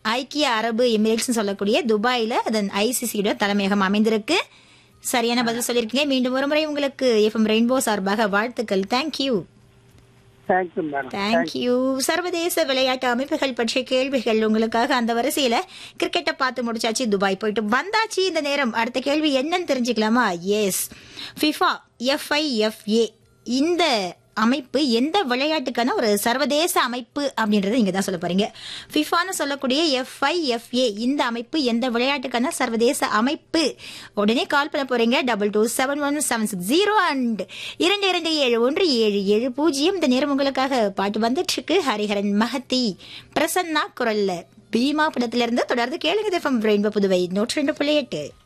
ஐக்கிய அரபு எமிரேட்ஸ் சொல்லக்கூடிய துபாயில அதன் ஐசிசியோட தலைமையகம் அமைந்திருக்கு சரியான பதில் சொல்லியிருக்கீங்க மீண்டும் ஒரு முறை உங்களுக்கு எஃப்எம் ரெயின்போ சார்பாக வாழ்த்துக்கள் தேங்க்யூ தேங்க்யூ மேடம் தேங்க்யூ சர்வதேச விளையாட்டு அமைப்புகள் பற்றிய கேள்விகள் உங்களுக்காக அந்த வரிசையில கிரிக்கெட்டை பார்த்து முடிச்சாச்சு துபாய் போயிட்டு வந்தாச்சு இந்த நேரம் அடுத்த கேள்வி என்னன்னு தெரிஞ்சுக்கலாமா எஸ் ஃபிஃபா எஃப்ஐஎஃப்ஏ இந்த அமைப்பு எந்த விளையாட்டுக்கான ஒரு சர்வதேச அமைப்பு அப்படின்றத நீங்க தான் சொல்ல போறீங்க ஃபிஃபான்னு சொல்லக்கூடிய எஃப்ஐஎஃப்ஏ இந்த அமைப்பு எந்த விளையாட்டுக்கான சர்வதேச அமைப்பு உடனே கால் பண்ண போறீங்க double two seven one seven six zero and இரண்டு இரண்டு ஏழு ஒன்று ஏழு ஏழு பூஜ்ஜியம் இந்த நேரம் உங்களுக்காக பாட்டு வந்துட்டு இருக்கு ஹரிஹரன் மகத்தி பிரசன்னா குரல்ல பீமா படத்திலிருந்து தொடர்ந்து கேளுங்க ரெயின்போ புதுவை நூற்றி ரெண்டு புள்ளி எட்டு